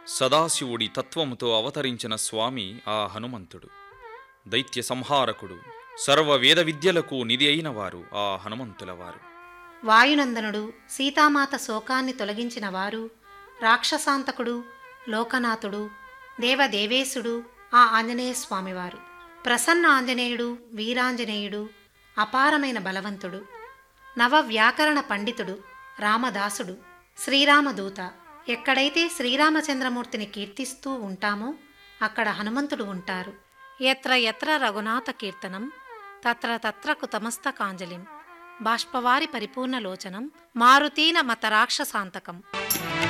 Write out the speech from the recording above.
సదాశివుడి తత్వముతో అవతరించిన స్వామి ఆ హనుమంతుడు దైత్య సంహారకుడు సర్వ వేద విద్యలకు నిధి అయిన వారు ఆ హనుమంతుల వారు వాయునందనుడు సీతామాత శోకాన్ని తొలగించిన వారు రాక్షసాంతకుడు లోకనాథుడు దేవదేవేశుడు ఆ ఆంజనేయ స్వామివారు ప్రసన్న ఆంజనేయుడు వీరాంజనేయుడు అపారమైన బలవంతుడు నవ వ్యాకరణ పండితుడు రామదాసుడు శ్రీరామదూత ఎక్కడైతే శ్రీరామచంద్రమూర్తిని కీర్తిస్తూ ఉంటామో అక్కడ హనుమంతుడు ఉంటారు ఎత్ర ఎత్ర రఘునాథ కీర్తనం తత్ర తత్ర కుతమస్తకాంజలిం బాష్పవారి పరిపూర్ణలోచనం మారుతీన మత రాక్షసాంతకం